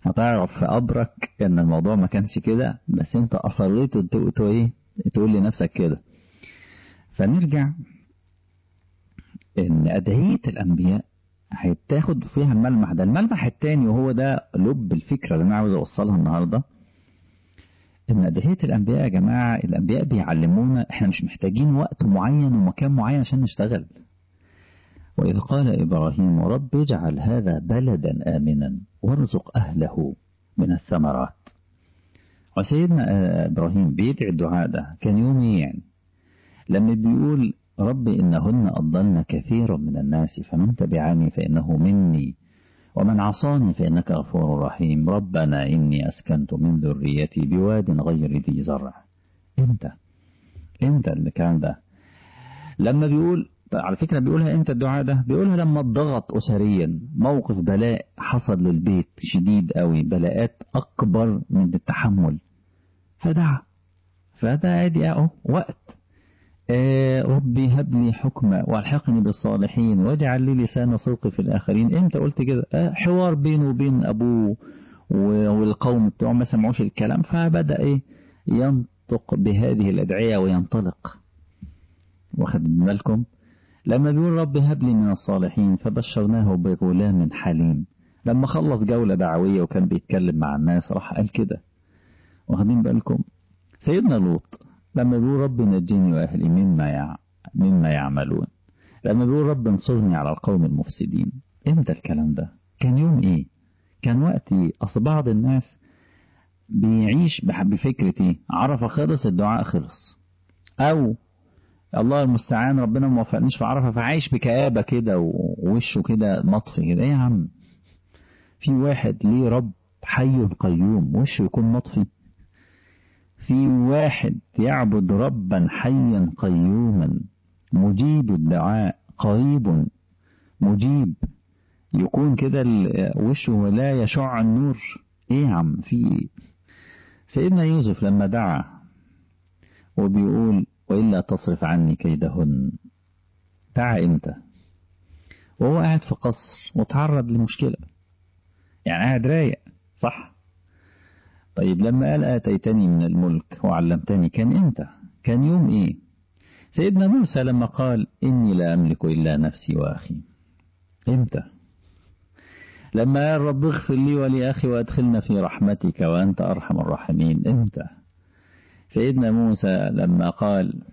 هتعرف في قبرك ان الموضوع ما كانش كده بس انت اصريت تقول ايه تقول لنفسك كده فنرجع ان ادعية الانبياء هتاخد فيها الملمح ده الملمح التاني وهو ده لب الفكرة اللي انا عاوز اوصلها النهاردة ان ادعية الانبياء يا جماعة الانبياء بيعلمونا احنا مش محتاجين وقت معين ومكان معين عشان نشتغل وإذ قال إبراهيم رب اجعل هذا بلدا آمنا وارزق أهله من الثمرات وسيدنا إبراهيم بيدعي الدعاء ده كان يوم يعني لما بيقول رب إنهن أضلن كثيرا من الناس فمن تبعني فإنه مني ومن عصاني فإنك غفور رحيم ربنا إني أسكنت من ذريتي بواد غير ذي زرع إمتى إمتى الكلام ده لما بيقول على فكرة بيقولها امتى الدعاء ده بيقولها لما اتضغط أسريا موقف بلاء حصل للبيت شديد قوي بلاءات أكبر من التحمل فدعا فده ادي اهو وقت آه ربي هب لي حكما والحقني بالصالحين واجعل لي لسان صدق في الآخرين امتى قلت كده آه حوار بينه وبين أبوه والقوم بتوعه ما سمعوش الكلام فبدأ ايه ينطق بهذه الأدعية وينطلق واخد بالكم لما بيقول رب هب لي من الصالحين فبشرناه بغلام حليم لما خلص جولة دعوية وكان بيتكلم مع الناس راح قال كده واخدين بالكم سيدنا لوط لما بيقول رب نجني وأهلي مما يع... مما يعملون لما بيقول رب انصرني على القوم المفسدين امتى الكلام ده كان يوم ايه كان وقتي اصل بعض الناس بيعيش بفكرة ايه عرفة خلص الدعاء خلص او الله المستعان ربنا ما وفقنيش في عرفة فعايش بكآبة كده ووشه كده مطفي كده ايه يا عم في واحد ليه رب حي قيوم وشه يكون مطفي في واحد يعبد ربا حيا قيوما مجيب الدعاء قريب مجيب يكون كده وشه لا يشع النور ايه يا عم في سيدنا يوسف لما دعا وبيقول وإلا تصرف عني كيدهن دعا امتى وهو قاعد في قصر وتعرض لمشكلة يعني قاعد رايق صح طيب لما قال آتيتني من الملك وعلمتني كان امتى كان يوم ايه سيدنا موسى لما قال إني لا أملك إلا نفسي وأخي امتى لما قال رب اغفر لي ولأخي وأدخلنا في رحمتك وأنت أرحم الراحمين امتى سيدنا موسى لما قال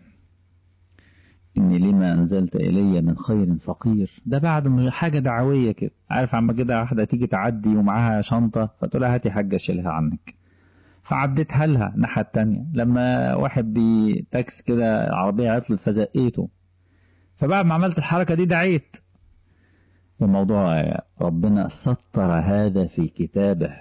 إني لما أنزلت إلي من خير فقير ده بعد حاجة دعوية كده عارف عما كده واحدة تيجي تعدي ومعاها شنطة فتقول لها هاتي حاجة شيلها عنك فعديتها لها الناحية التانية لما واحد بتاكس كده عربية عطلت فزقيته فبعد ما عملت الحركة دي دعيت الموضوع ربنا سطر هذا في كتابه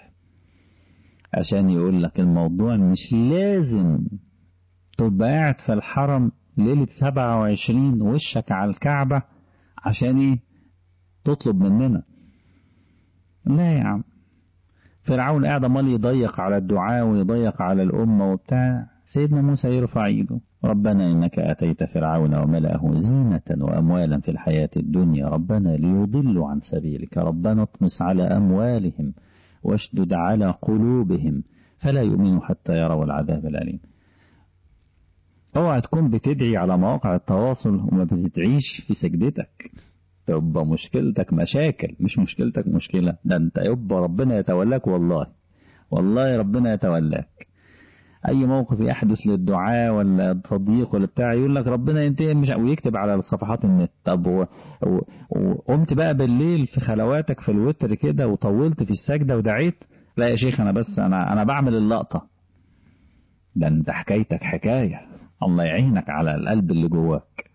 عشان يقول لك الموضوع مش لازم تبقى قاعد في الحرم ليلة 27 وشك على الكعبة عشان ايه تطلب مننا لا يا عم فرعون قاعد امال يضيق على الدعاء ويضيق على الأمة وبتاع سيدنا موسى يرفع ايده ربنا إنك أتيت فرعون وملأه زينة وأموالا في الحياة الدنيا ربنا ليضلوا عن سبيلك ربنا اطمس على أموالهم واشدد على قلوبهم فلا يؤمنوا حتى يروا العذاب الأليم اوعى تكون بتدعي على مواقع التواصل وما بتدعيش في سجدتك تبقى مشكلتك مشاكل مش مشكلتك مشكلة ده انت يبقى ربنا يتولاك والله والله ربنا يتولاك اي موقف يحدث للدعاء ولا تضييق ولا بتاع يقول لك ربنا ينتهي مش ويكتب على صفحات النت طب وقمت بقى بالليل في خلواتك في الوتر كده وطولت في السجدة ودعيت لا يا شيخ انا بس انا انا بعمل اللقطة ده انت حكايتك حكاية الله يعينك على القلب اللي جواك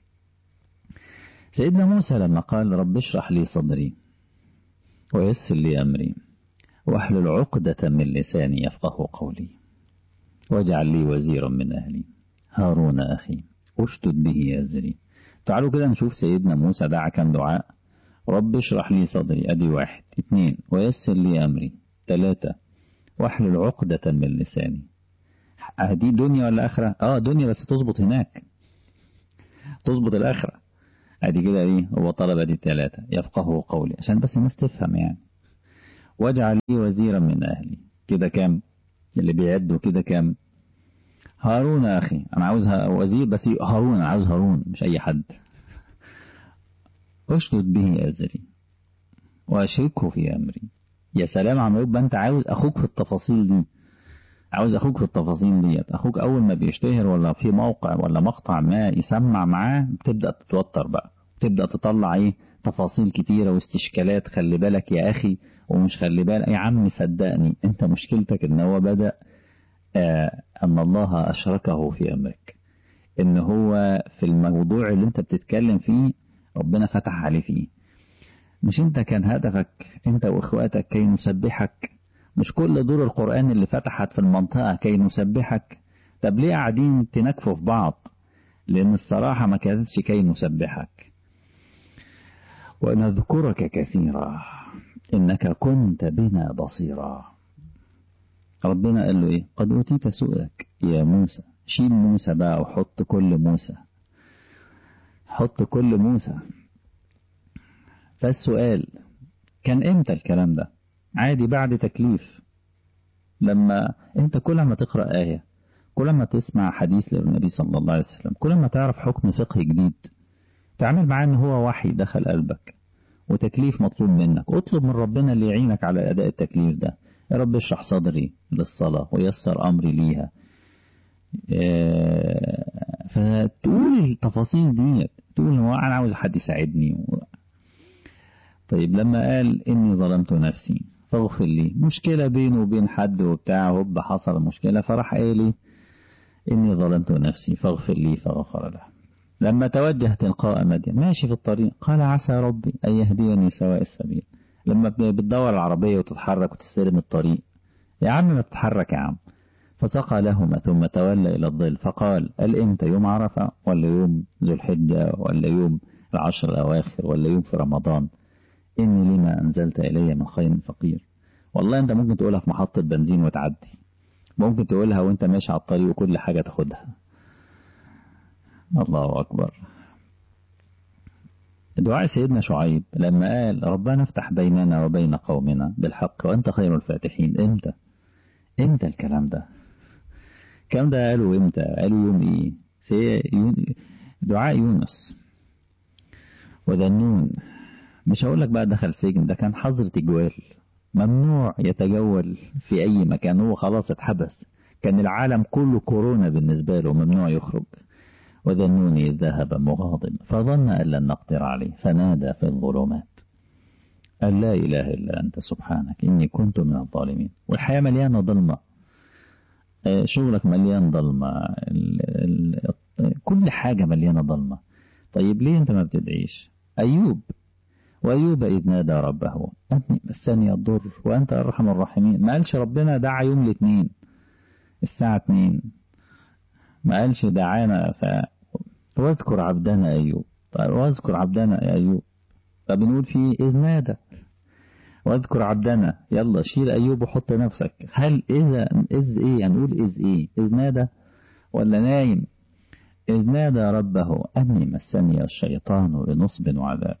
سيدنا موسى لما قال رب اشرح لي صدري ويسر لي أمري واحلل عقدة من لساني يفقه قولي واجعل لي وزيرا من أهلي هارون أخي أشتد به أزري تعالوا كده نشوف سيدنا موسى دعا كم دعاء رب اشرح لي صدري أدي واحد اثنين ويسر لي أمري ثلاثة واحلل عقدة من لساني دي دنيا ولا آخرة اه دنيا بس تظبط هناك تظبط الآخرة ادي كده ايه هو طلب دي الثلاثة يفقهوا قولي عشان بس الناس تفهم يعني واجعل لي وزيرا من أهلي كده كام اللي بيعدوا كده كام هارون يا أخي أنا عاوز وزير بس هارون أنا عاوز هارون مش أي حد أشدد به أزري وأشركه في أمري يا سلام عم يبقى أنت عاوز أخوك في التفاصيل دي عاوز أخوك في التفاصيل ديت أخوك أول ما بيشتهر ولا في موقع ولا مقطع ما يسمع معاه بتبدأ تتوتر بقى تبدأ تطلع إيه تفاصيل كتيرة واستشكالات خلي بالك يا أخي ومش خلي بالك يا عم صدقني أنت مشكلتك إن هو بدأ آه أن الله أشركه في أمرك إن هو في الموضوع اللي أنت بتتكلم فيه ربنا فتح عليه فيه مش أنت كان هدفك أنت وإخواتك كي نسبحك مش كل دور القرآن اللي فتحت في المنطقة كي نسبحك طب ليه قاعدين تنكفوا في بعض لأن الصراحة ما كانتش كي نسبحك ونذكرك كثيرا إنك كنت بنا بصيرا ربنا قال له إيه قد أوتيت سؤلك يا موسى شيل موسى بقى وحط كل موسى حط كل موسى فالسؤال كان امتى الكلام ده عادي بعد تكليف لما انت كل ما تقرأ آية كل ما تسمع حديث للنبي صلى الله عليه وسلم كل ما تعرف حكم فقه جديد تعمل معاه ان هو وحي دخل قلبك وتكليف مطلوب منك اطلب من ربنا اللي يعينك على اداء التكليف ده يا رب اشرح صدري للصلاة ويسر امري ليها فتقول التفاصيل دي تقول هو انا عاوز حد يساعدني طيب لما قال اني ظلمت نفسي فاغفر لي مشكلة بينه وبين حد وبتاع هوب حصل مشكلة فراح قال لي إني ظلمت نفسي فاغفر لي فغفر له لما توجه تلقاء مدين ماشي في الطريق قال عسى ربي أن يهديني سواء السبيل لما بتدور العربية وتتحرك وتستلم الطريق يا عم ما تتحرك يا عم فسقى لهما ثم تولى إلى الظل فقال قال إمتى يوم عرفة ولا يوم ذو الحجة ولا يوم العشر الأواخر ولا يوم في رمضان إني لما أنزلت إلي من خير فقير والله أنت ممكن تقولها في محطة بنزين وتعدي ممكن تقولها وأنت ماشي على الطريق وكل حاجة تاخدها الله أكبر دعاء سيدنا شعيب لما قال ربنا افتح بيننا وبين قومنا بالحق وأنت خير الفاتحين إمتى إمتى الكلام ده الكلام ده قالوا إمتى قالوا يوم إيه دعاء يونس وذنون مش هقول لك بقى دخل سجن ده كان حظر تجوال ممنوع يتجول في أي مكان هو خلاص اتحبس كان العالم كله كورونا بالنسبة له ممنوع يخرج وذنوني إذ ذهب مغاضب فظن أن لن نقدر عليه فنادى في الظلمات أن لا إله إلا أنت سبحانك إني كنت من الظالمين والحياة مليانة ظلمة شغلك مليان ظلمة كل حاجة مليانة ظلمة طيب ليه أنت ما بتدعيش أيوب وأيوب إذ نادى ربه أني مسني الضر وأنت أرحم الراحمين ما قالش ربنا دعا يوم الاثنين الساعة 2 ما قالش دعانا ف واذكر عبدنا أيوب واذكر عبدنا يا أيوب فبنقول فيه إذ نادى واذكر عبدنا يلا شيل أيوب وحط نفسك هل إذا إذ إيه هنقول إذ إيه إذ نادى ولا نايم إذ نادى ربه أني مسني الشيطان بنصب وعذاب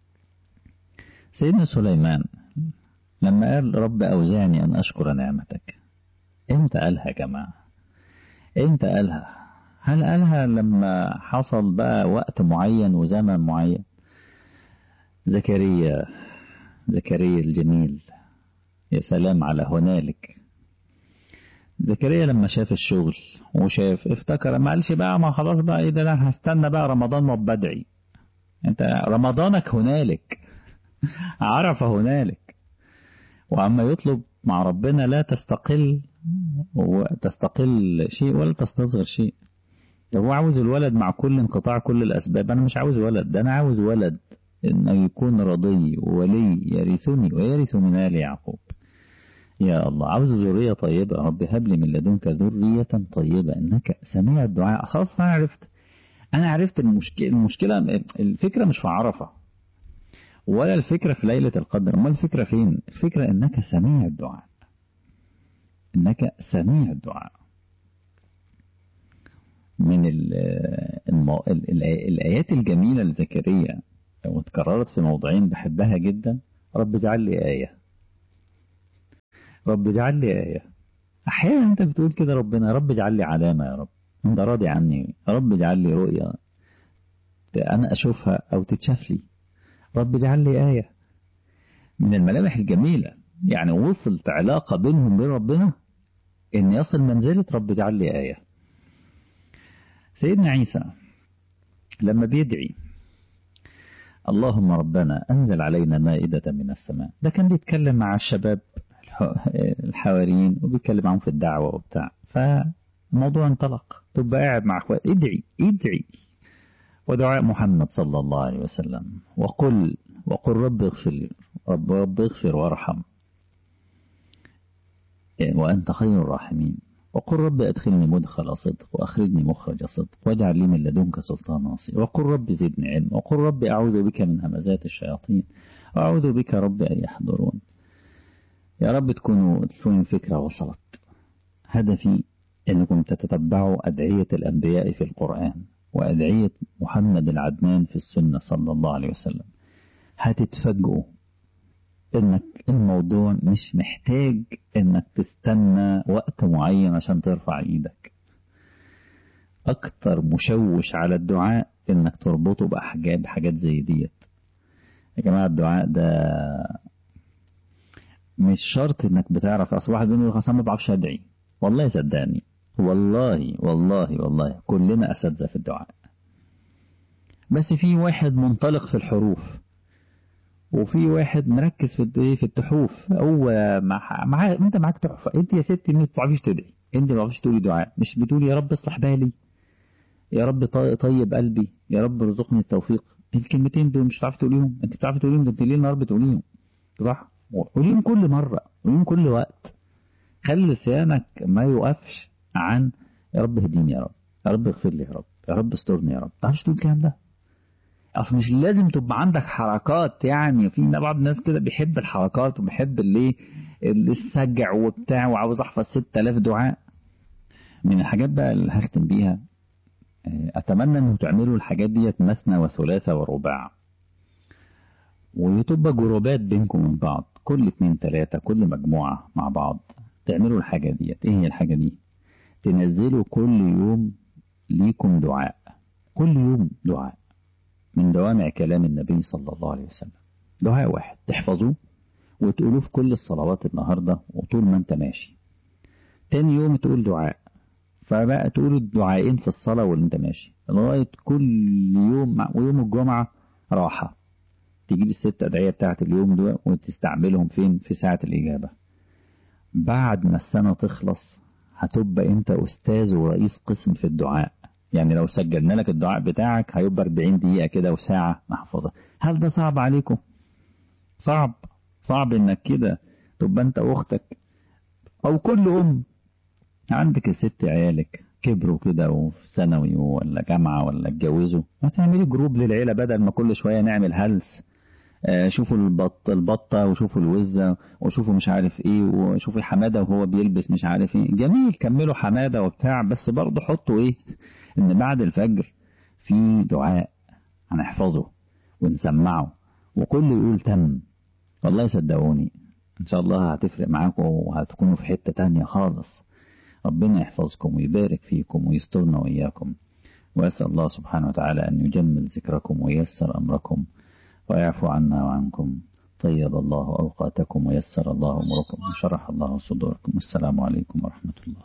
سيدنا سليمان لما قال رب أوزعني أن أشكر نعمتك امتى قالها يا جماعة امتى قالها هل قالها لما حصل بقى وقت معين وزمن معين زكريا زكريا الجميل يا سلام على هنالك زكريا لما شاف الشغل وشاف افتكر ما قالش بقى ما خلاص بقى ايه ده انا هستنى بقى رمضان وبدعي انت رمضانك هنالك عرف هنالك وأما يطلب مع ربنا لا تستقل وتستقل شيء ولا تستصغر شيء هو عاوز الولد مع كل انقطاع كل الأسباب أنا مش عاوز ولد ده أنا عاوز ولد إنه يكون رضي ولي يرثني ويرث من آل يعقوب يا الله عاوز ذرية طيبة رب هب لي من لدنك ذرية طيبة إنك سميع الدعاء خلاص أنا عرفت أنا عرفت المشكلة المشكلة الفكرة مش في عرفة ولا الفكرة في ليلة القدر ما الفكرة فين الفكرة انك سميع الدعاء انك سميع الدعاء من ال المو... ال ال الآيات الجميلة لزكريا واتكررت في موضعين بحبها جدا رب اجعل لي آية رب اجعل لي آية أحيانا أنت بتقول كده ربنا يا رب اجعل لي علامة يا رب أنت راضي عني يا رب اجعل لي رؤية أنا أشوفها أو تتشاف لي رب اجعل لي آية من الملامح الجميلة يعني وصلت علاقة بينهم وبين ربنا إن يصل منزلة رب اجعل لي آية سيدنا عيسى لما بيدعي اللهم ربنا أنزل علينا مائدة من السماء ده كان بيتكلم مع الشباب الحواريين وبيتكلم معهم في الدعوة وبتاع فالموضوع انطلق تبقى قاعد مع اخوات ادعي ادعي ودعاء محمد صلى الله عليه وسلم وقل وقل رب اغفر رب, رب اغفر وارحم وأنت خير الراحمين وقل رب أدخلني مدخل صدق وأخرجني مخرج صدق واجعل لي من لدنك سلطان ناصر وقل رب زدني علم وقل رب أعوذ بك من همزات الشياطين وأعوذ بك رب أن يحضرون يا رب تكونوا تكون الفكرة وصلت هدفي أنكم تتتبعوا أدعية الأنبياء في القرآن وأدعية محمد العدنان في السنة صلى الله عليه وسلم هتتفاجئوا انك الموضوع مش محتاج انك تستنى وقت معين عشان ترفع ايدك اكتر مشوش على الدعاء انك تربطه بحاجات بحاجات زي ديت يا جماعة الدعاء ده مش شرط انك بتعرف اصل واحد بيقول خلاص ما بعرفش ادعي والله صدقني والله والله والله كلنا اساتذه في الدعاء بس في واحد منطلق في الحروف وفي واحد مركز في في التحوف هو مع, مع انت معاك تحفه انت يا ستي ما بتعرفيش تدعي انت ما بتعرفيش تقولي دعاء مش بتقولي يا رب اصلح بالي يا رب طيب قلبي يا رب ارزقني التوفيق الكلمتين دول مش هتعرفي تقوليهم انت بتعرفي تقوليهم ده انت ليه النهار بتقوليهم صح قوليهم كل مره قوليهم كل وقت خلي لسانك ما يوقفش عن يا رب اهديني يا رب يا رب اغفر لي يا رب يا رب استرني يا رب تعرفش تقول الكلام ده اصل مش لازم تبقى عندك حركات يعني في بعض الناس كده بيحب الحركات وبيحب اللي السجع وبتاع وعاوز احفظ 6000 دعاء من الحاجات بقى اللي هختم بيها اتمنى انه تعملوا الحاجات ديت مثنى وثلاثة ورباع وتبقى جروبات بينكم من بعض كل اتنين تلاتة كل مجموعة مع بعض تعملوا الحاجة ديت ايه هي الحاجة دي تنزلوا كل يوم ليكم دعاء كل يوم دعاء من دوامع كلام النبي صلى الله عليه وسلم دعاء واحد تحفظوه وتقولوه في كل الصلوات النهاردة وطول ما انت ماشي تاني يوم تقول دعاء فبقى تقول الدعائين في الصلاة واللي انت ماشي لغاية كل يوم ويوم الجمعة راحة تجيب الست أدعية بتاعت اليوم دول وتستعملهم فين في ساعة الإجابة بعد ما السنة تخلص هتبقى انت أستاذ ورئيس قسم في الدعاء يعني لو سجلنا لك الدعاء بتاعك هيبقى 40 دقيقة كده وساعة محفظة هل ده صعب عليكم صعب صعب انك كده تبقى انت واختك او كل ام عندك الست عيالك كبروا كده وفي ثانوي ولا جامعة ولا اتجوزوا ما تعملي جروب للعيلة بدل ما كل شوية نعمل هلس آه شوفوا البط البطة وشوفوا الوزة وشوفوا مش عارف ايه وشوفوا حمادة وهو بيلبس مش عارف ايه جميل كملوا حمادة وبتاع بس برضه حطوا ايه ان بعد الفجر في دعاء هنحفظه ونسمعه وكل يقول تم والله صدقوني ان شاء الله هتفرق معاكم وهتكونوا في حتة تانية خالص ربنا يحفظكم ويبارك فيكم ويسترنا وإياكم وأسأل الله سبحانه وتعالى أن يجمل ذكركم وييسر أمركم ويعفو عنا وعنكم طيب الله أوقاتكم ويسر الله أموركم وشرح الله صدوركم والسلام عليكم ورحمة الله